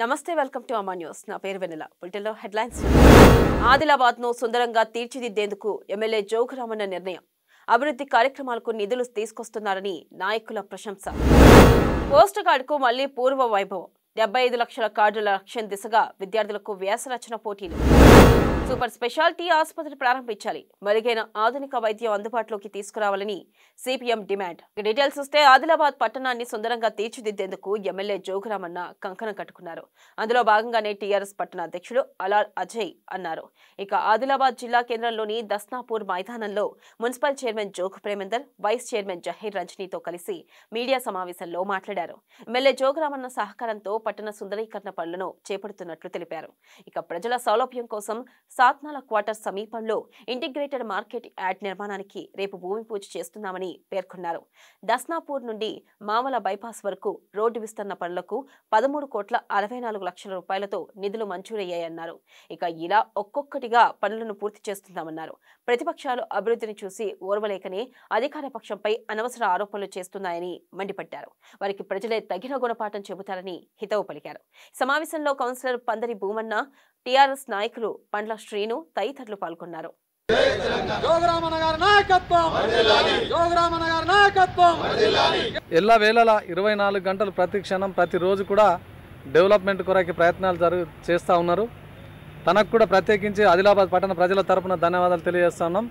నమస్తే welcome to అమా news నా పేరు వెన్నెల బులెటిన్లో హెడ్లైన్స్ ఆదిలాబాద్ ను సుందరంగా తీర్చిదిద్దేందుకు ఎమ్మెల్యే జోగురామన్న నిర్ణయం అభివృద్ధి కార్యక్రమాలకు నిధులు తీసుకొస్తున్నారని నాయకుల ప్రశంస పోస్ట్ కార్డుకు మళ్లీ పూర్వ వైభవం డెబ్బై ఐదు లక్షల కార్డుల లక్ష్యం దిశగా విద్యార్థులకు వ్యాస రచన పోటీలు సూపర్ స్పెషాలిటీ ఆసుపత్రి ప్రారంభించాలి మెరుగైన ఆధునిక వైద్యం అందుబాటులోకి తీసుకురావాలని సిపిఎం డిమాండ్ ఇక డీటెయిల్స్ వస్తే ఆదిలాబాద్ పట్టణాన్ని సుందరంగా తీర్చిదిద్దేందుకు ఎమ్మెల్యే జోగురామన్న కంకణం కట్టుకున్నారు అందులో భాగంగానే టీఆర్ఎస్ పట్టణ అధ్యక్షుడు అలాల్ అజయ్ అన్నారు ఇక ఆదిలాబాద్ జిల్లా కేంద్రంలోని దస్నాపూర్ మైదానంలో municipal chairman Jogu Premender vice chairman Zaheer రంజనీతో కలిసి మీడియా సమావేశంలో మాట్లాడారు ఎమ్మెల్యే జోగురామన్న సహకారంతో పట్టణ సుందరీకరణ పనులను చేపడుతున్నట్లు తెలిపారు ఇక ప్రజల సౌలభ్యం కోసం సాత్నాల క్వార్టర్ సమీపంలో ఇంటిగ్రేటెడ్ మార్కెట్ యార్డ్ నిర్మాణానికి రేపు భూమి పూజ చేస్తున్నామని పేర్కొన్నారు దస్నాపూర్ నుండి మామల బైపాస్ వరకు రోడ్డు విస్తరణ పనులకు పదమూడు కోట్ల అరవై నాలుగు లక్షల రూపాయలతో నిధులు మంజూరయ్యాయన్నారు ఇక ఇలా ఒక్కొక్కటిగా పనులను పూర్తి చేస్తున్నామన్నారు ప్రతిపక్షాలు అభివృద్ధిని చూసి ఓర్వలేకనే అధికార పక్షంపై అనవసర ఆరోపణలు చేస్తున్నాయని మండిపడ్డారు వారికి ప్రజలే తగిన గుణపాఠం చెబుతారని హితవు పలికారు సమావేశంలో కౌన్సిలర్ పందరి భూమన్న టీఆర్ఎస్ నాయకులు పండ్ల శ్రీను తదితరులు పాల్గొన్నారు జోగరామన్న గారి నాయకత్వం జోగరామన్న గారి నాయకత్వం ఎల్ల వేళలా ఇరవై నాలుగు గంటలు ప్రతి క్షణం ప్రతిరోజు కూడా డెవలప్మెంట్ కొరకు ప్రయత్నాలు జరుగు చేస్తూ ఉన్నారు తనకు కూడా ప్రత్యేకించి ఆదిలాబాద్ పట్టణ ప్రజల తరపున ధన్యవాదాలు తెలియజేస్తున్నాం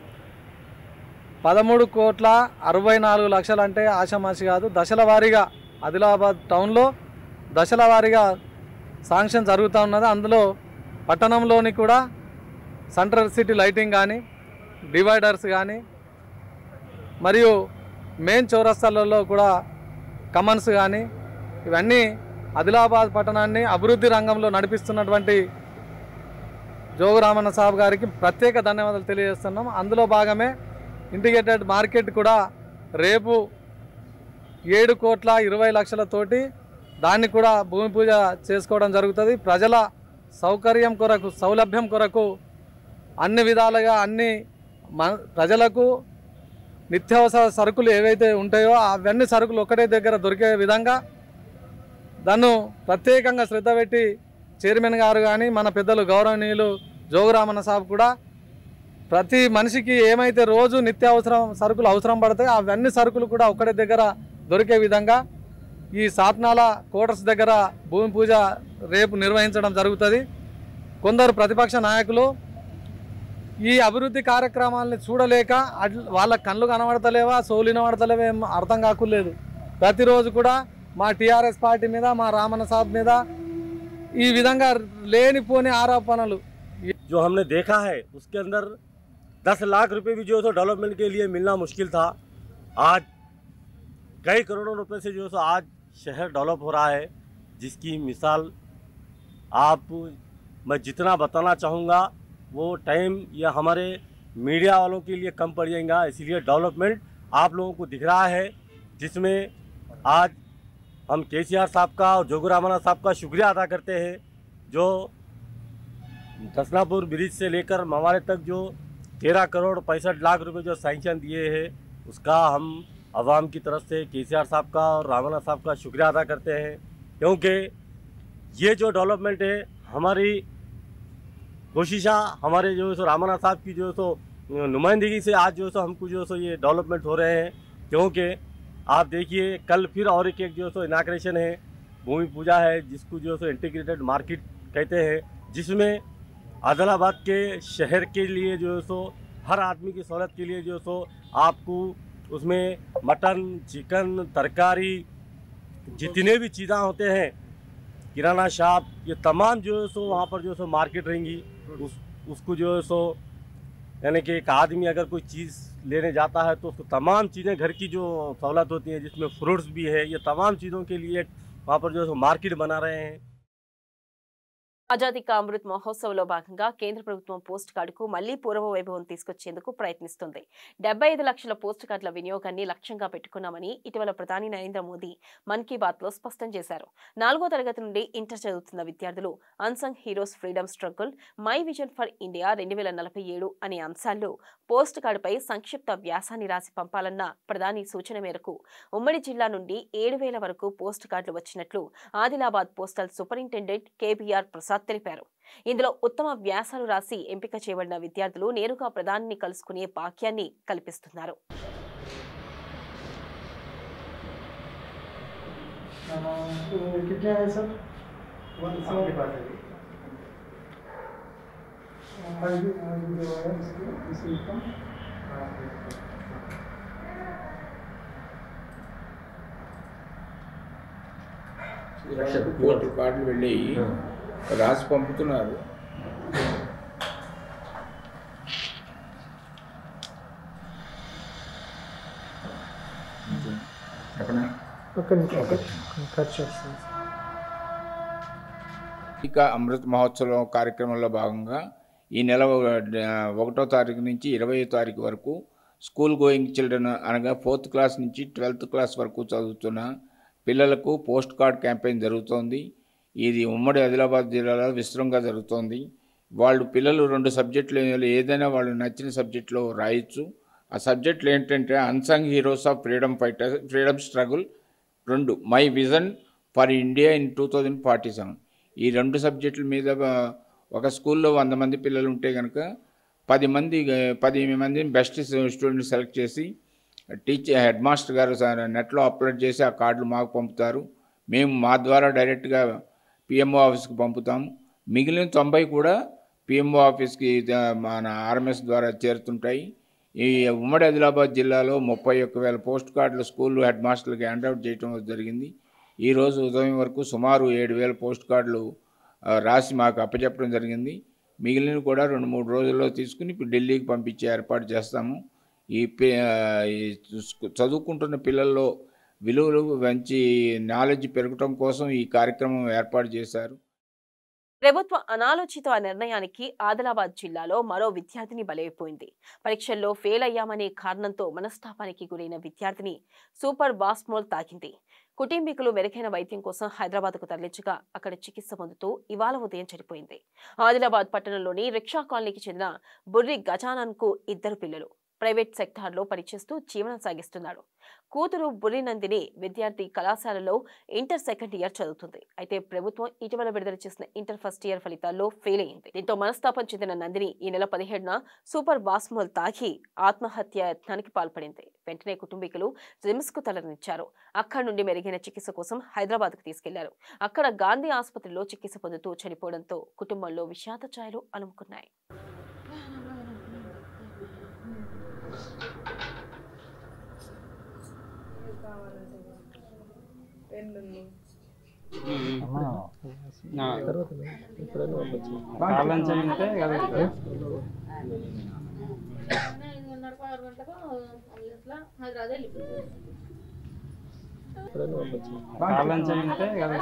పదమూడు కోట్ల అరవై నాలుగు లక్షలు అంటే ఆషామాషి కాదు దశల వారీగా ఆదిలాబాద్ టౌన్లో దశల వారీగా శాంక్షన్ జరుగుతూ ఉన్నది అందులో పట్టణంలోని కూడా సెంట్రల్ సిటీ లైటింగ్ కానీ డివైడర్స్ కానీ మరియు మెయిన్ చౌరస్తాలలో కూడా కమన్స్ కానీ ఇవన్నీ ఆదిలాబాద్ పట్టణాన్ని అభివృద్ధి రంగంలో నడిపిస్తున్నటువంటి జోగురామన్న సాబ్ గారికి ప్రత్యేక ధన్యవాదాలు తెలియజేస్తున్నాం అందులో భాగమే ఇంటిగ్రేటెడ్ మార్కెట్ కూడా రేపు ఏడు కోట్ల ఇరవై లక్షలతోటి దాన్ని కూడా భూమి పూజ చేసుకోవడం జరుగుతుంది ప్రజల సౌకర్యం కొరకు సౌలభ్యం కొరకు అన్ని విధాలుగా అన్ని మ- ప్రజలకు నిత్యావసర సరుకులు ఏవైతే ఉంటాయో అవన్నీ సరుకులు ఒకటే దగ్గర దొరికే విధంగా దాన్ని ప్రత్యేకంగా శ్రద్ధ పెట్టి చైర్మన్ గారు కానీ మన పెద్దలు గౌరవనీయులు జోగురామన్న సాబ్ కూడా ప్రతి మనిషికి ఏమైతే రోజు నిత్యావసరం సరుకులు అవసరం పడతాయో అవన్నీ సరుకులు కూడా ఒకటే దగ్గర దొరికే విధంగా ఈ సాత్నాల కోటర్స్ దగ్గర భూమి పూజ రేపు నిర్వహించడం జరుగుతుంది కొందరు ప్రతిపక్ష నాయకులు ఈ అభివృద్ధి కార్యక్రమాలని చూడలేక అట్ల- వాళ్ళ కళ్ళు కనబడతలేవా సోలు వినబడతలేవా ఏం అర్థం కాకులేదు ప్రతిరోజు కూడా మా టీఆర్ఎస్ పార్టీ మీద మా రామన్న సాబ్ మీద ఈ విధంగా లేనిపోని ఆరోపణలు जो हमने देखा है उसके अंदर दस लाख रुपए भी जो है सो डेवलपमेंट के लिए मिलना मुश्किल था आज कई करोड़ों रुपए से जो है सो आज शहर डेवलप हो रहा है जिसकी मिसाल आप मैं जितना बताना चाहूँगा वो टाइम या हमारे मीडिया वालों के लिए कम पड़ जाएगा इसीलिए डेवलपमेंट आप लोगों को दिख रहा है जिसमें आज हम के साहब का और जोगुरामना साहब का शुक्रिया अदा करते हैं जो दसनापुर ब्रिज से लेकर मवाले तक जो तेरह करोड़ पैंसठ लाख रुपए जो सैंक्शन दिए हैं उसका हम आवाम की तरफ से के साहब का और रावना साहब का शुक्रिया अदा करते हैं क्योंकि ये जो डेवलपमेंट है हमारी कोशिशा हमारे जो है सो रामाना साहब की जो है सो नुमाइंदगी से आज जो है सो हमको जो है सो ये डेवलपमेंट हो रहे हैं क्योंकि आप देखिए कल फिर और एक एक जो है सो इनाग्रेशन है भूमि पूजा है जिसको जो है सो इंटीग्रेटेड मार्केट कहते हैं जिसमें आदिलाबाद के शहर के लिए जो है सो हर आदमी की सहूलत के लिए जो है सो आपको उसमें मटन चिकन तरकारी जितने भी चीज़ें होते हैं किराना शॉप ये तमाम जो है सो वहाँ पर जो है सो मार्केट रहेंगी उस उसको जो है सो यानी कि एक आदमी अगर कोई चीज़ लेने जाता है तो उसको तमाम चीज़ें घर की जो सहूलत होती हैं जिसमें फ्रूट्स भी है ये तमाम चीज़ों के लिए वहाँ पर जो है सो मार्केट बना रहे हैं ఆజాదీ కా అమృత్ మహోత్సవ్లో భాగంగా కేంద్ర ప్రభుత్వం పోస్ట్ కార్డుకు మళ్లీ పూర్వ వైభవం తీసుకొచ్చేందుకు ప్రయత్నిస్తుంది డెబ్బై ఐదు లక్షల పోస్ట్ కార్డుల వినియోగాన్ని లక్ష్యంగా పెట్టుకున్నామని ఇటీవల ప్రధాని నరేంద్ర మోదీ మన్ కీ బాత్ లో స్పష్టం చేశారు నాలుగో తరగతి నుండి ఇంటర్ చదువుతున్న విద్యార్థులు unsung heroes freedom struggle my vision for India రెండు వేల నలభై ఏడు అనే అంశాల్లో పోస్ట్ కార్డుపై సంక్షిప్త వ్యాసాన్ని రాసి పంపాలన్న ప్రధాని సూచన మేరకు ఉమ్మడి జిల్లా నుండి ఏడు వేల వరకు పోస్ట్ కార్డులు వచ్చినట్లు Adilabad postal superintendent KBR Prasad తెలిపారు ఇందులో ఉత్తమ వ్యాసాలు రాసి ఎంపిక చేయబడిన విద్యార్థులు నేరుగా ప్రధానిని కలుసుకునే భాగ్యాన్ని కల్పిస్తున్నారు कितने आए सर वन आपके पास है आज भी आज भी जो है इसके इसी का కోటి కార్డులు వెళ్ళాయి రాసి పంపుతున్నారు చెప్పనా ఒక్క నిమిషం కట్ చేస్తాను ఇక అమృత్ మహోత్సవం కార్యక్రమంలో భాగంగా ఈ నెల ఒకటో తారీఖు నుంచి ఇరవై తారీఖు వరకు స్కూల్ గోయింగ్ చిల్డ్రన్ అనగా ఫోర్త్ క్లాస్ నుంచి ట్వెల్త్ క్లాస్ వరకు చదువుతున్న పిల్లలకు పోస్ట్ కార్డ్ క్యాంపెయిన్ జరుగుతోంది ఇది ఉమ్మడి ఆదిలాబాద్ జిల్లాలో విస్తృతంగా జరుగుతోంది వాళ్ళు పిల్లలు రెండు సబ్జెక్టులు ఏదైనా వాళ్ళు నచ్చిన సబ్జెక్టులో రాయొచ్చు ఆ సబ్జెక్టులు ఏంటంటే unsung heroes of freedom fighter freedom struggle రెండు my vision for India in two thousand forty seven ఈ రెండు సబ్జెక్టుల మీద ఆ, ఒక స్కూల్లో వంద మంది పిల్లలు ఉంటే కనుక పది మంది ఆ, పది మంది బెస్ట్ స్టూడెంట్ సెలెక్ట్ చేసి టీచర్ హెడ్ మాస్టర్ గారు స- నెట్లో అప్లోడ్ చేసి ఆ కార్డులు మాకు పంపుతారు మేము మా ద్వారా డైరెక్ట్గా పిఎంఓ ఆఫీస్కి పంపుతాము మిగిలిన తొంభై కూడా పిఎంఓ ఆఫీస్కి ఆ, మన ఆర్ఎంఎస్ ద్వారా చేరుతుంటాయి ఈ ఉమ్మడి ఆదిలాబాద్ జిల్లాలో ముప్పై ఒక్క వేల పోస్ట్ కార్డులు స్కూల్ హెడ్ మాస్టర్లకి హ్యాండ్అవుట్ చేయడం జరిగింది ఈ రోజు ఉదయం వరకు సుమారు ఏడు వేల పోస్ట్ కార్డులు ఆ, రాసి మాకు అప్పచెప్పడం జరిగింది మిగిలిన కూడా రెండు మూడు రోజుల్లో తీసుకుని ఇప్పుడు ఢిల్లీకి పంపించే ఏర్పాటు చేస్తాము ఈ పి- ఆ, ఈ స్కూ- చదువుకుంటున్న పిల్లల్లో విలువలు మంచి నాలెడ్జ్ పెరగటం కోసం ఈ కార్యక్రమం ఏర్పాటు చేశారు ప్రభుత్వ అనాలోచిత నిర్ణయానికి ఆదిలాబాద్ జిల్లాలో మరో విద్యార్థిని బలైపోయింది పరీక్షల్లో ఫెయిల్ అయ్యామనే కారణంతో మనస్తాపానికి గురైన విద్యార్థిని సూపర్ బాస్మోల్ తాకింది కుటుంబీకులు మెరుగైన వైద్యం కోసం హైదరాబాద్కు తరలించగా అక్కడ చికిత్స పొందుతూ ఇవాళ ఉదయం చనిపోయింది ఆదిలాబాద్ పట్టణంలోని రిక్షా కాలనీకి చెందిన బుర్రి గజానన్కు ఇద్దరు పిల్లలు ప్రైవేట్ సెక్టార్లో పనిచేస్తూ జీవనం సాగిస్తున్నాడు కూతురు బుర్రి నందిని విద్యార్థి కళాశాలలో ఇంటర్ సెకండ్ ఇయర్ చదువుతుంది అయితే ప్రభుత్వం ఇటీవల విడుదల చేసిన ఇంటర్ ఫస్ట్ ఇయర్ ఫలితాల్లో ఫెయిల్ అయింది దీంతో మనస్తాపం చెందిన నందిని ఈ నెల పదిహేడున సూపర్ బాస్మోల్ తాగి ఆత్మహత్య యత్నానికి పాల్పడింది వెంటనే కుటుంబీకులు జిమ్స్ కు తరలించారు అక్కడి నుండి మెరుగైన చికిత్స కోసం హైదరాబాద్ కు తీసుకెళ్లారు అక్కడ గాంధీ ఆసుపత్రిలో చికిత్స పొందుతూ చనిపోవడంతో కుటుంబంలో విషాద ఛాయలు అలుముకున్నాయి కాలం చదివితే కదా ఐదున్నరకు ఆరు గంటలకు అట్లా హైదరాబాద్ వెళ్ళిపోతుంది కాలం చదివితే కదా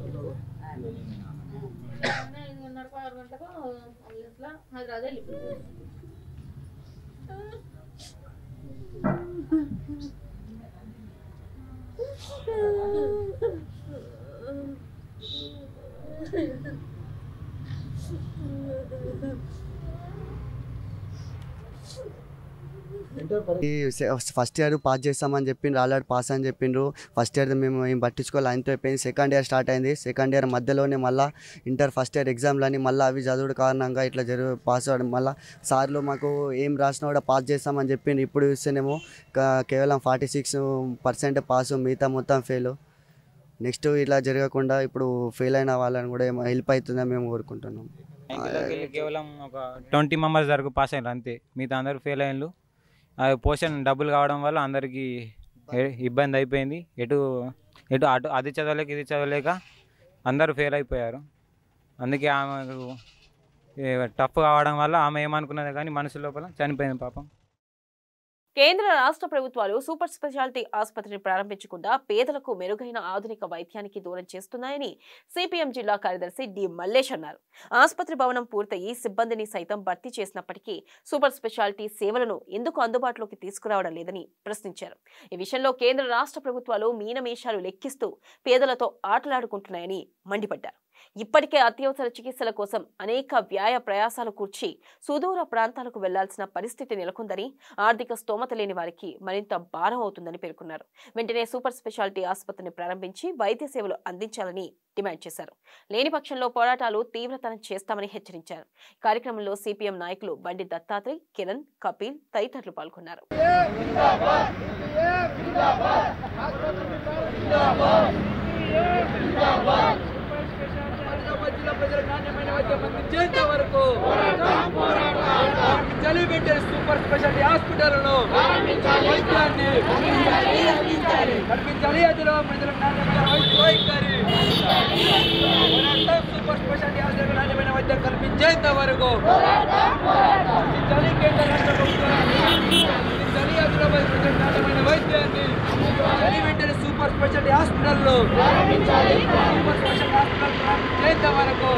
ఐదున్నరకు ఆరు గంటలకు అట్లా హైదరాబాద్ వెళ్ళిపోతుంది ఈ సె- ఫస్ట్ ఇయర్ పాస్ చేస్తామని చెప్పిండ్రు ఆల్రెడీ పాస్ అని చెప్పిండ్రు ఫస్ట్ ఇయర్ మేము ఏం పట్టించుకోవాలి ఆయనతో అయిపోయింది సెకండ్ ఇయర్ స్టార్ట్ అయింది సెకండ్ ఇయర్ మధ్యలోనే మళ్ళీ ఇంటర్ ఫస్ట్ ఇయర్ ఎగ్జామ్లని మళ్ళీ అవి చదువుడు కారణంగా ఇట్లా జరుగు పాస్ అవ్వడం మళ్ళీ సార్లు మాకు ఏం రాసినా కూడా పాస్ చేస్తామని చెప్పిండ్రు ఇప్పుడు చూస్తేనేమో కా- కేవలం ఫార్టీ సిక్స్ పర్సెంట్ పాస్ మిగతా మొత్తం ఫెయిల్ నెక్స్ట్ ఇట్లా జరగకుండా ఇప్పుడు ఫెయిల్ అయిన వాళ్ళని కూడా ఏమో హెల్ప్ అవుతుందని మేము కోరుకుంటున్నాం వెళ్ళి కేవలం ఒక ట్వంటీ మెంబర్స్ వరకు పాస్ అయ్యారు అంతే మిగతా అందరూ ఫెయిల్ అయ్యారు అది పోషన్ డబ్బులు కావడం వల్ల అందరికీ ఏ- ఇబ్బంది అయిపోయింది ఎటు ఎటు అటు అది చదవలేక ఇది చదవలేక అందరూ ఫెయిల్ అయిపోయారు అందుకే ఆమెకు టఫ్ కావడం వల్ల ఆమె ఏమనుకున్నది కానీ మనసు లోపల చనిపోయింది పాపం కేంద్ర రాష్ట్ర ప్రభుత్వాలు సూపర్ స్పెషాలిటీ ఆసుపత్రిని ప్రారంభించకుండా పేదలకు మెరుగైన ఆధునిక వైద్యానికి దూరం చేస్తున్నాయని సిపిఎం జిల్లా కార్యదర్శి డి మల్లేష్ అన్నారు ఆసుపత్రి భవనం పూర్తయి సిబ్బందిని సైతం భర్తీ చేసినప్పటికీ సూపర్ స్పెషాలిటీ సేవలను ఎందుకు అందుబాటులోకి తీసుకురావడం లేదని ప్రశ్నించారు ఈ విషయంలో కేంద్ర రాష్ట్ర ప్రభుత్వాలు మీనమేషాలు లెక్కిస్తూ పేదలతో ఆటలాడుకుంటున్నాయని మండిపడ్డారు ఇప్పటికే అత్యవసర చికిత్సల కోసం అనేక వ్యాయ ప్రయాసాలు కూర్చి సుదూర ప్రాంతాలకు వెళ్లాల్సిన పరిస్థితి నెలకొందని ఆర్థిక స్తోమత లేని వారికి మరింత భారం అవుతుందని పేర్కొన్నారు వెంటనే సూపర్ స్పెషాలిటీ ఆసుపత్రిని ప్రారంభించి వైద్య సేవలు అందించాలని డిమాండ్ చేశారు లేని పక్షంలో పోరాటాలు తీవ్రతరం చేస్తామని హెచ్చరించారు కార్యక్రమంలో సిపిఎం నాయకులు బండి దత్తాత్రేయ్ కిరణ్ కపిల్ తదితరులు పాల్గొన్నారు చేంత వరకు చలిపెట్టే సూపర్ స్పెషాలిటీ హాస్పిటల్ను వైద్యాన్ని కల్పించాలి అందులో ప్రజలకు నాణ్యమైన వైద్య వైఖరి పోరాటం సూపర్ స్పెషాలిటీ హాస్పిటల్ నాణ్యమైన వైద్యం కల్పించేంత వరకు చలి కేంద్ర రాష్ట్ర ప్రభుత్వాలు చలి అందులో ప్రజలకు నాణ్యమైన వైద్యాన్ని చలి వెంటనే సూపర్ స్పెషాలిటీ హాస్పిటల్లో సూపర్ స్పెషాలిటీ హాస్పిటల్ ప్రారంభించేంత వరకు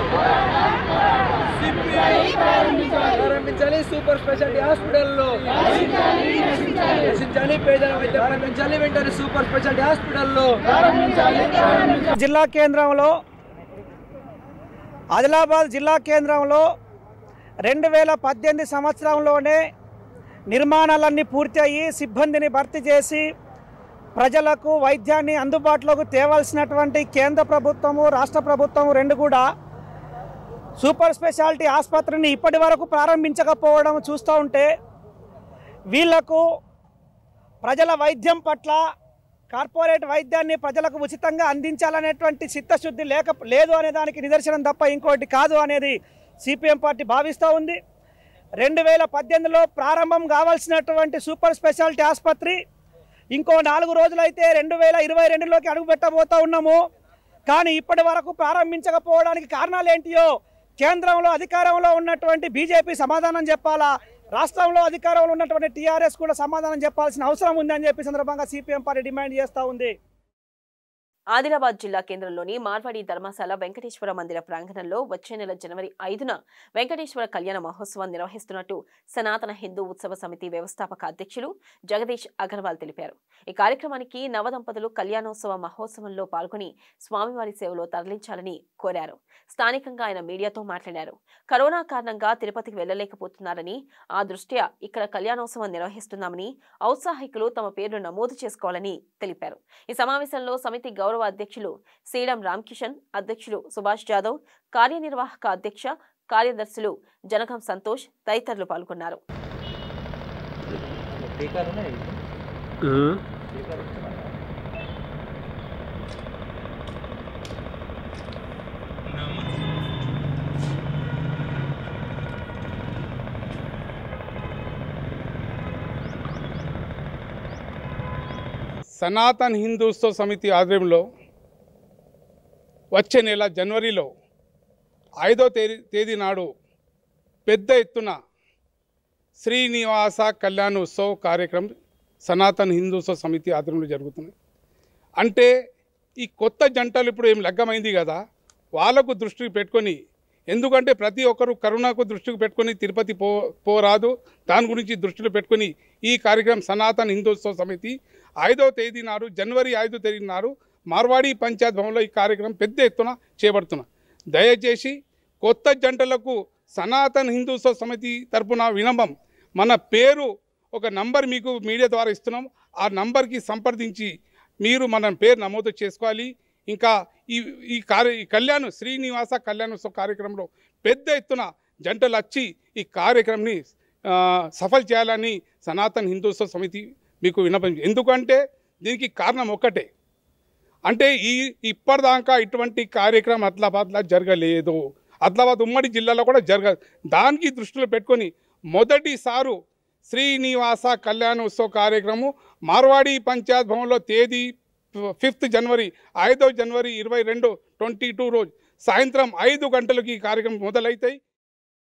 ప్రారంభించాలి సూపర్ స్పెషాలిటీ హాస్పిటల్లో నశించాలి పేదల వైద్యం ప్రారంభించాలి వెంటనే సూపర్ స్పెషాలిటీ హాస్పిటల్లో జిల్లా కేంద్రంలో ఆదిలాబాద్ జిల్లా కేంద్రంలో రెండు వేల పద్దెనిమిది సంవత్సరంలోనే నిర్మాణాలన్నీ పూర్తి అయ్యి సిబ్బందిని భర్తీ చేసి ప్రజలకు వైద్యాన్ని అందుబాటులోకి తేవాల్సినటువంటి కేంద్ర ప్రభుత్వము రాష్ట్ర ప్రభుత్వము రెండు కూడా సూపర్ స్పెషాలిటీ ఆసుపత్రిని ఇప్పటి వరకు ప్రారంభించకపోవడం చూస్తూ ఉంటే వీళ్లకు ప్రజల వైద్యం పట్ల కార్పొరేట్ వైద్యాన్ని ప్రజలకు ఉచితంగా అందించాలనేటువంటి చిత్తశుద్ధి లేక లేదు అనే దానికి నిదర్శనం తప్ప ఇంకోటి కాదు అనేది సిపిఎం పార్టీ భావిస్తూ ఉంది రెండు వేల పద్దెనిమిదిలో ప్రారంభం కావాల్సినటువంటి సూపర్ స్పెషాలిటీ ఆసుపత్రి ఇంకో నాలుగు రోజులైతే రెండు వేల ఇరవై రెండులోకి అడుగుపెట్టబోతూ ఉన్నాము కానీ ఇప్పటి వరకు ప్రారంభించకపోవడానికి కారణాలు ఏంటియో కేంద్రంలో అధికారంలో ఉన్నటువంటి బీజేపీ సమాధానం చెప్పాలా రాష్ట్రంలో అధికారంలో ఉన్నటువంటి టీఆర్ఎస్ కూడా సమాధానం చెప్పాల్సిన అవసరం ఉందని చెప్పి సందర్భంగా సిపిఎం పార్టీ డిమాండ్ చేస్తూ ఉంది ఆదిలాబాద్ జిల్లా కేంద్రంలోని మార్వాడి ధర్మశాల వెంకటేశ్వర మందిర ప్రాంగణంలో వచ్చే నెల జనవరి ఐదున వెంకటేశ్వర కళ్యాణ మహోత్సవం నిర్వహిస్తున్నట్టు సనాతన హిందూ ఉత్సవ సమితి వ్యవస్థాపక అధ్యక్షులు జగదీష్ అగర్వాల్ తెలిపారు ఈ కార్యక్రమానికి నవదంపతులు కళ్యాణోత్సవ మహోత్సవంలో పాల్గొని స్వామివారి సేవలో తరలించాలని కోరారు స్థానికంగా ఆయన మీడియాతో మాట్లాడారు కరోనా కారణంగా తిరుపతికి వెళ్లలేకపోతున్నారని ఆ దృష్ట్యా ఇక్కడ కళ్యాణోత్సవం నిర్వహిస్తున్నామని ఔత్సాహికులు తమ పేర్లు నమోదు చేసుకోవాలని తెలిపారు ఈ సమావేశంలో సమితి గౌరవ అధ్యక్షులు శ్రీరాం రామకిషన్ అధ్యక్షులు సుభాష్ జాదవ్ కార్యనిర్వాహక అధ్యక్ష కార్యదర్శులు జనకం సంతోష్ తదితరులు పాల్గొన్నారు సనాతన్ హిందూత్సవ సమితి ఆధ్వర్యంలో వచ్చే నెల జనవరిలో ఐదో తేదీ తేదీ నాడు పెద్ద ఎత్తున శ్రీనివాస కళ్యాణోత్సవ్ కార్యక్రమం సనాతన్ హిందూత్సవ సమితి ఆధ్వర్యంలో జరుగుతుంది అంటే ఈ కొత్త జంటలు ఇప్పుడు ఏం లగ్గమైంది కదా వాళ్ళకు దృష్టికి పెట్టుకొని ఎందుకంటే ప్రతి ఒక్కరు కరోనాకు దృష్టికి పెట్టుకొని తిరుపతి పో పోరాదు దాని గురించి దృష్టిలో పెట్టుకొని ఈ కార్యక్రమం సనాతన్ హిందూత్సవ సమితి ఐదో తేదీ నాడు జనవరి ఐదో తేదీ నాడు మార్వాడి పంచాయత్ భవన్లో ఈ కార్యక్రమం పెద్ద ఎత్తున చేపడుతున్నా దయచేసి కొత్త జంటలకు సనాతన్ హిందూత్సవ సమితి తరపున వినమం మన పేరు ఒక నంబర్ మీకు మీడియా ద్వారా ఇస్తున్నాం ఆ నంబర్కి సంప్రదించి మీరు మన పేరు నమోదు చేసుకోవాలి ఇంకా ఈ ఈ కార్య ఈ కళ్యాణ్ శ్రీనివాస కళ్యాణోత్సవ కార్యక్రమంలో పెద్ద ఎత్తున జంటలు వచ్చి ఈ కార్యక్రమాన్ని ఆ, సఫల్ చేయాలని సనాతన్ హిందూత్సవ సమితి మీకు విన్నపం ఎందుకంటే దీనికి కారణం ఒక్కటే అంటే ఈ ఇప్పటిదాకా ఇటువంటి కార్యక్రమం ఆదిలాబాద్లో జరగలేదు ఆదిలాబాద్ ఉమ్మడి జిల్లాలో కూడా జరగదు దానికి దృష్టిలో పెట్టుకొని మొదటిసారు శ్రీనివాస కళ్యాణోత్సవ కార్యక్రమం మార్వాడి పంచాయత్ భవన్లో తేదీ ఫిఫ్త్ జనవరి ఐదో జనవరి ఇరవై రెండు ట్వంటీ టూ రోజు సాయంత్రం ఐదు గంటలకు ఈ కార్యక్రమం మొదలవుతాయి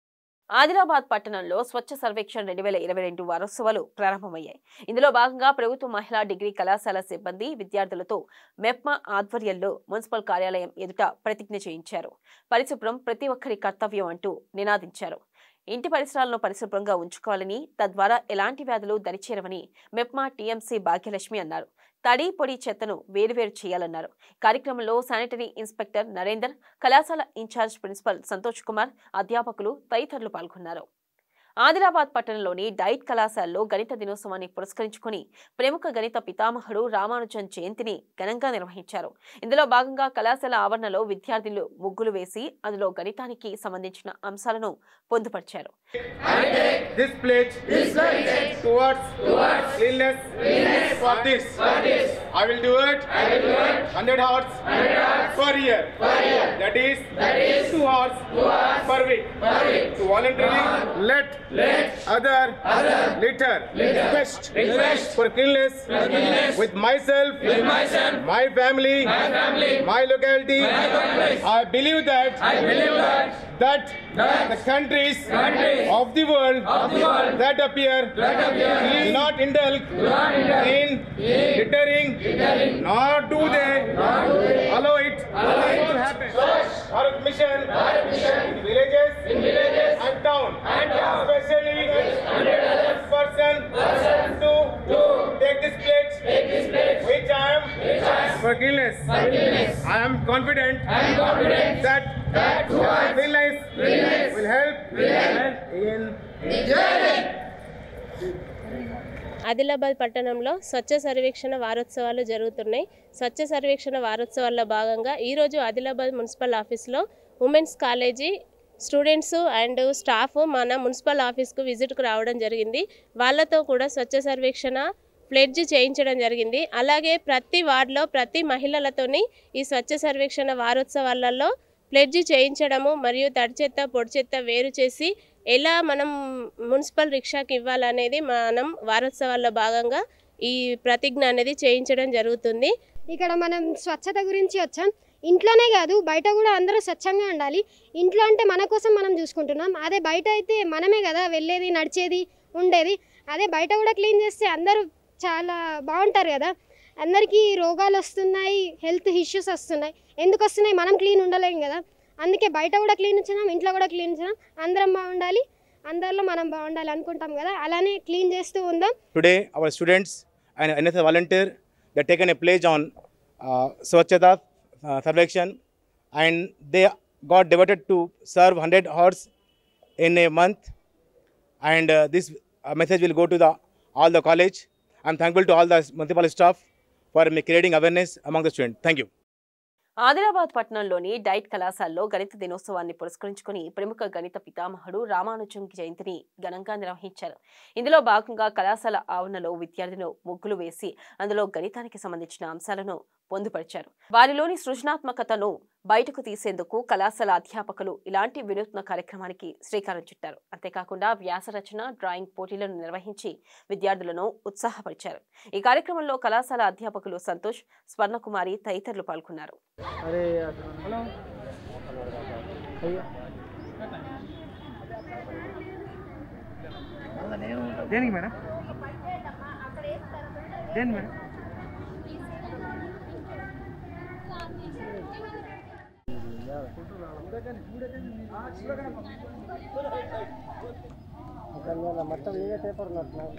ఆదిలాబాద్ పట్టణంలో స్వచ్ఛ సర్వేక్షణ్ రెండు వేల ఇరవై రెండు వారోత్సవాలు ప్రారంభమయ్యాయి ఇందులో భాగంగా ప్రభుత్వ మహిళా డిగ్రీ కళాశాల సిబ్బంది విద్యార్థులతో మెప్మా ఆధ్వర్యంలో మున్సిపల్ కార్యాలయం ఎదుట ప్రతిజ్ఞ చేయించారు పరిశుభ్రం ప్రతి ఒక్కరి కర్తవ్యం అంటూ నినాదించారు ఇంటి పరిసరాలను పరిశుభ్రంగా ఉంచుకోవాలని తద్వారా ఎలాంటి వ్యాధులు దరిచేరవని మెప్మా టీఎంసీ భాగ్యలక్ష్మి అన్నారు తడి పొడి చెత్తను వేరువేరు చేయాలన్నారు కార్యక్రమంలో శానిటరీ ఇన్స్పెక్టర్ నరేందర్ కళాశాల ఇన్ఛార్జ్ ప్రిన్సిపల్ సంతోష్ కుమార్ అధ్యాపకులు తదితరులు పాల్గొన్నారు ఆదిలాబాద్ పట్టణంలోని డైట్ కళాశాలలో గణిత దినోత్సవాన్ని పురస్కరించుకుని ప్రముఖ గణిత పితామహుడు రామానుజన్ జయంతిని ఘనంగా నిర్వహించారు ఇందులో భాగంగా కళాశాల ఆవరణలో విద్యార్థులు ముగ్గులు వేసి అందులో గణితానికి సంబంధించిన అంశాలను పొందుపరిచారు this pledge towards cleanliness for this I will do it 100 hours per year that is 2 hours per week to voluntarily let other litter request for cleanliness with myself my family my locality I believe that that the countries of the world that appear do not indulge in littering nor do they allow it to happen. Bharat mission in villages and town especially person to take this pledge which I am for cleanliness. I am confident that cleanliness will help in Adilabad పట్టణంలో స్వచ్ఛ సర్వేక్షణ వారోత్సవాలు జరుగుతున్నాయి స్వచ్ఛ సర్వేక్షణ వారోత్సవాల్లో భాగంగా ఈరోజు Adilabad municipal ఆఫీస్లో women's college students and staff మన municipal ఆఫీస్కు విజిట్కు రావడం జరిగింది వాళ్ళతో కూడా స్వచ్ఛ సర్వేక్షణ ప్లెడ్జ్ చేయించడం జరిగింది అలాగే ప్రతి వార్డులో ప్రతి మహిళలతోని ఈ స్వచ్ఛ సర్వేక్షణ వారోత్సవాలలో ప్లెడ్జ్ చేయించడము మరియు తడి చెత్త పొడి చెత్త వేరు చేసి ఎలా మనం మున్సిపల్ రిక్షాకి ఇవ్వాలనేది మనం వారోత్సవాల్లో భాగంగా ఈ ప్రతిజ్ఞ అనేది చేయించడం జరుగుతుంది ఇక్కడ మనం స్వచ్ఛత గురించి వచ్చాం ఇంట్లోనే కాదు బయట కూడా అందరూ స్వచ్ఛంగా ఉండాలి ఇంట్లో అంటే మన కోసం మనం చూసుకుంటున్నాం అదే బయట అయితే మనమే కదా వెళ్ళేది నడిచేది ఉండేది అదే బయట కూడా క్లీన్ చేస్తే అందరూ చాలా బాగుంటారు కదా అందరికీ రోగాలు వస్తున్నాయి హెల్త్ ఇష్యూస్ వస్తున్నాయి ఎందుకు వస్తున్నాయి మనం క్లీన్ ఉండలేం కదా అందుకే బయట కూడా క్లీన్ ఉంచున్నాం ఇంట్లో కూడా క్లీన్ ఉంచున్నాం అందరం బాగుండాలి అందరిలో మనం బాగుండాలి అనుకుంటాం కదా అలానే క్లీన్ చేస్తూ ఉందాం Today, our students and NSS volunteer they taken a pledge on uh, Swachhata uh, Sarvekshan and they got devoted to serve 100 hours in a month and uh, this uh, message will go to the all the college. I'm thankful to all the municipal staff for creating awareness among the students. Thank you. Adilabad పట్టణంలోని diet కళాశాలలో గణిత దినోత్సవాన్ని పురస్కరించుకుని ప్రముఖ గణిత పితామహుడు రామానుజం జయంతిని ఘనంగా నిర్వహించారు ఇందులో భాగంగా కళాశాల ఆవరణలో విద్యార్థులు ముగ్గులు వేసి అందులో గణితానికి సంబంధించిన అంశాలను పొందుపరిచారు వారిలోని సృజనాత్మకతను బయటకు తీసేందుకు కళాశాల అధ్యాపకులు ఇలాంటి వినూత్న కార్యక్రమానికి శ్రీకారం చుట్టారు అంతేకాకుండా వ్యాసరచన డ్రాయింగ్ పోటీలను నిర్వహించి విద్యార్థులను ఉత్సాహపరిచారు ఈ కార్యక్రమంలో కళాశాల అధ్యాపకులు సంతోష్ స్వర్ణకుమారి తదితరులు పాల్గొన్నారు अरे దేనికి మేడం దేని మేడం మొత్తం మీదే పేపర్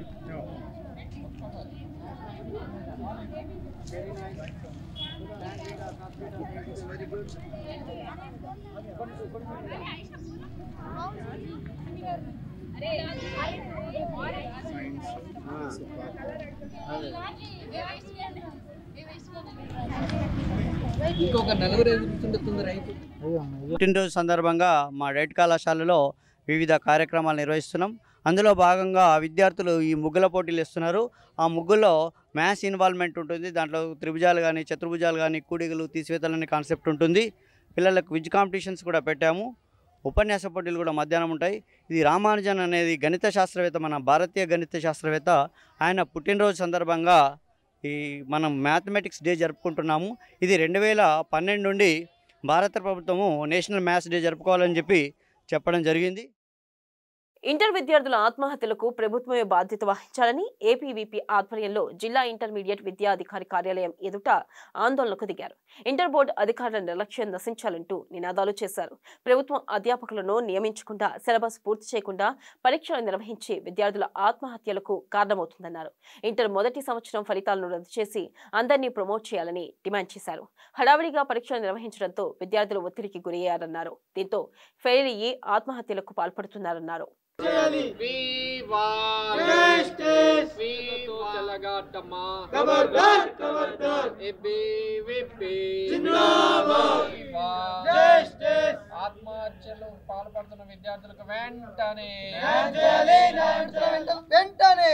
ఇంకొక నలుగురు ఎదుగుతుండే రైతు పుట్టినరోజు సందర్భంగా మా డైట్ కళాశాలలో వివిధ కార్యక్రమాలు నిర్వహిస్తున్నాం అందులో భాగంగా విద్యార్థులు ఈ ముగ్గుల పోటీలు ఇస్తున్నారు ఆ ముగ్గుల్లో మ్యాథ్స్ ఇన్వాల్వ్మెంట్ ఉంటుంది దాంట్లో త్రిభుజాలు కానీ చతుర్భుజాలు కానీ కూడికలు తీసివేతలనే కాన్సెప్ట్ ఉంటుంది పిల్లలకు విజ్ కాంపిటీషన్స్ కూడా పెట్టాము ఉపన్యాస పోటీలు కూడా మధ్యాహ్నం ఉంటాయి ఇది రామానుజన్ అనేది గణిత శాస్త్రవేత్త మన భారతీయ గణిత శాస్త్రవేత్త ఆయన పుట్టినరోజు సందర్భంగా ఈ మనం మ్యాథమెటిక్స్ డే జరుపుకుంటున్నాము ఇది రెండు వేల పన్నెండు నుండి భారత ప్రభుత్వము నేషనల్ మ్యాథ్స్ డే జరుపుకోవాలని చెప్పి చెప్పడం జరిగింది ఇంటర్ విద్యార్థుల ఆత్మహత్యలకు ప్రభుత్వమే బాధ్యత వహించాలని ఏపీవీపీ ఆధ్వర్యంలో జిల్లా ఇంటర్మీడియట్ విద్యాధికారి కార్యాలయం ఎదుట ఆందోళనకు దిగారు ఇంటర్ బోర్డు అధికారుల నిర్లక్ష్యం నశించాలంటూ నినాదాలు చేశారు ప్రభుత్వం అధ్యాపకులను నియమించకుండా సిలబస్ పూర్తి చేయకుండా పరీక్షలు నిర్వహించి విద్యార్థుల ఆత్మహత్యలకు కారణమవుతుందన్నారు ఇంటర్ మొదటి సంవత్సరం ఫలితాలను రద్దు చేసి అందరినీ ప్రమోట్ చేయాలని డిమాండ్ చేశారు హడావిడిగా పరీక్షలు నిర్వహించడంతో విద్యార్థులు ఒత్తిడికి గురయ్యారన్నారు దీంతో ఫెయిల్ అయ్యి ఆత్మహత్యలకు పాల్పడుతున్నారన్నారు ఆత్మహత్యలు పాల్పడుతున్న విద్యార్థులకు వెంటనే వెంటనే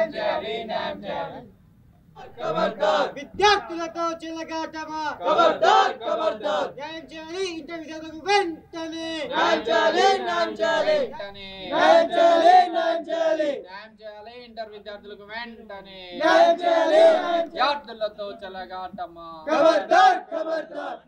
విద్యార్థులతో చిలగాటమా ఖబర్దార్, ఖబర్దార్. న్యాయం చేయాలి ఇంటర్ విద్యార్థులకు వెంటనే న్యాయం చేయాలి, న్యాయం చేయాలి. వెంటనే న్యాయం చేయాలి, న్యాయం చేయాలి. న్యాయం చేయాలి ఇంటర్ విద్యార్థులకు వెంటనే న్యాయం చేయాలి, న్యాయం చేయాలి. విద్యార్థులతో చెలగాటమా ఖబర్దార్, ఖబర్దార్.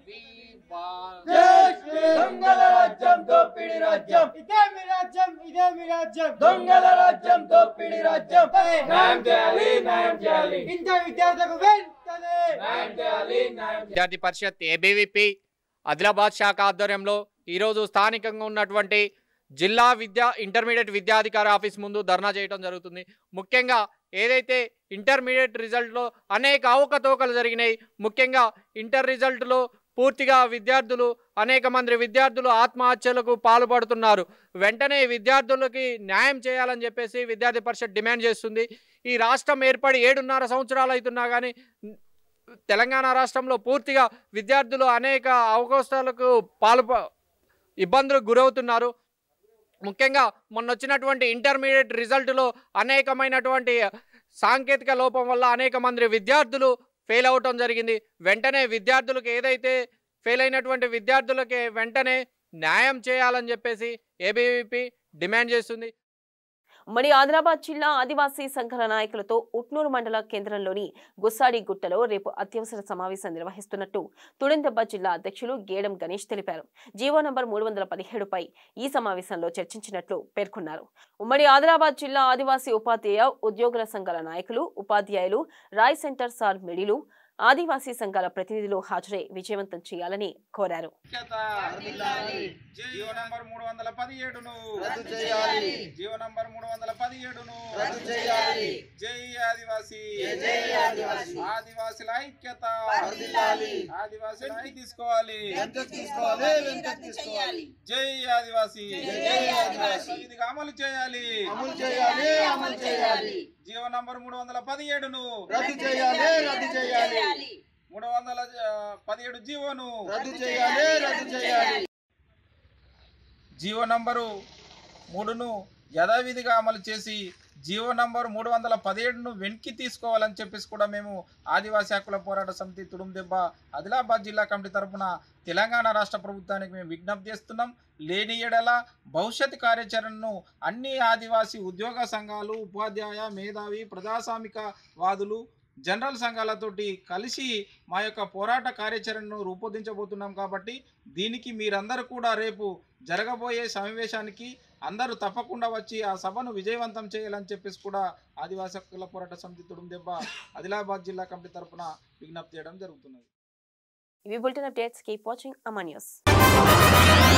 దొంగల రాజ్యం దోపిడి రాజ్యం ఇదే మీ రాజ్యం ఇదే మీ రాజ్యం దొంగల రాజ్యం దోపిడి రాజ్యం న్యాయం చేయాలి, న్యాయం చేయాలి. ఇంటర్ విద్యార్థులకు వెంటనే న్యాయం చేయాలి, న్యాయం విద్యార్థి పరిషత్ ఏబీవీపీ ఆదిలాబాద్ శాఖ ఆధ్వర్యంలో ఈరోజు స్థానికంగా ఉన్నటువంటి జిల్లా విద్యా ఇంటర్మీడియట్ విద్యాధికారి ఆఫీస్ ముందు ధర్నా చేయడం జరుగుతుంది ముఖ్యంగా ఏదైతే ఇంటర్మీడియట్ రిజల్ట్లో అనేక అవకతవకలు జరిగినాయి ముఖ్యంగా ఇంటర్ రిజల్ట్లో పూర్తిగా విద్యార్థులు అనేక మంది విద్యార్థులు ఆత్మహత్యలకు పాల్పడుతున్నారు వెంటనే విద్యార్థులకి న్యాయం చేయాలని చెప్పేసి విద్యార్థి పరిషత్ డిమాండ్ చేస్తుంది ఈ రాష్ట్రం ఏర్పడి ఏడున్నర సంవత్సరాలు అవుతున్నా కానీ తెలంగాణ రాష్ట్రంలో పూర్తిగా విద్యార్థులు అనేక అవకాశాలకు పాలు ఇబ్బందులకు గురవుతున్నారు ముఖ్యంగా మొన్న వచ్చినటువంటి ఇంటర్మీడియట్ రిజల్ట్లో అనేకమైనటువంటి సాంకేతిక లోపం వల్ల అనేక మంది విద్యార్థులు ఫెయిల్ అవటం జరిగింది వెంటనే విద్యార్థులకు ఏదైతే ఫెయిల్ అయినటువంటి విద్యార్థులకి వెంటనే న్యాయం చేయాలని చెప్పేసి ఏబీవీపీ డిమాండ్ చేస్తుంది మరి ఆదిలాబాద్ జిల్లా ఆదివాసీ సంఘాల నాయకులతో ఉట్నూరు మండల కేంద్రంలోని గుస్సాడి గుట్టలో రేపు అత్యవసర సమావేశం నిర్వహిస్తున్నట్టు తుడిందెబ్బ జిల్లా అధ్యక్షులు గేడం గణేష్ తెలిపారు జీవో నంబర్ మూడు వందల పదిహేడుపై ఈ సమావేశంలో చర్చించినట్లు పేర్కొన్నారు ఉమ్మడి ఆదిలాబాద్ జిల్లా ఆదివాసీ ఉపాధ్యాయ ఉద్యోగుల సంఘాల నాయకులు ఉపాధ్యాయులు రాయ్ సెంటర్ సార్ మిడిలు ఆదివాసీ సంఘాల ప్రతినిధులు హాజరై విజయవంతం చేయాలని కోరారు జీవో నంబర్ మూడు వందల పదిహేడును రద్దు చేయాలి. జీవో నంబర్ మూడు వందల పదిహేడును రద్దు చేయాలి. జై ఆదివాసి జై ఆదివాసి. ఆదివాసుల ఐక్యత వర్ధిల్లాలి. ఆదివాసుల ఐక్యత తీసుకోవాలి వెనుకకు తీసుకోవాలి, వెనుకకు తీసుకోవాలి. జై ఆదివాసి జై ఆదివాసి. ఇది అమలు చేయాలి అమలు చేయాలి, అమలు చేయాలి. జీవో నంబర్ మూడు వందల పదిహేడును రద్దు చేయాలి, రద్దు చేయాలి. మూడు వందల ఆ, పదిహేడు జీవోను రద్దు చేయాలి, రద్దు చేయాలి. జీవో నంబరు మూడును యథావిధిగా అమలు చేసి జీవో నంబర్ మూడు వందల పదిహేడును వెనక్కి తీసుకోవాలని చెప్పేసి కూడా మేము ఆదివాసీ హక్కుల పోరాట సమితి తుడుందెబ్బ ఆదిలాబాద్ జిల్లా కమిటీ తరఫున తెలంగాణ రాష్ట్ర ప్రభుత్వానికి మేము విజ్ఞప్తి చేస్తున్నాం లేని ఎడల భవిష్యత్ కార్యాచరణను అన్ని ఆదివాసీ ఉద్యోగ సంఘాలు ఉపాధ్యాయ మేధావి ప్రజాస్వామిక వాదులు జనరల్ సంఘాలతోటి కలిసి మా యొక్క పోరాట కార్యాచరణను రూపొందించబోతున్నాం కాబట్టి దీనికి మీరందరూ కూడా రేపు జరగబోయే సమావేశానికి అందరూ తప్పకుండా వచ్చి ఆ సభను విజయవంతం చేయాలని చెప్పేసి కూడా ఆదివాసీ హక్కుల పోరాట సమితి తుడుందెబ్బ ఆదిలాబాద్ జిల్లా కమిటీ తరఫున విజ్ఞప్తి చేయడం జరుగుతున్నది ఇవి బులెటిన్ అప్డేట్స్ కీప్ వాచింగ్ అమా న్యూస్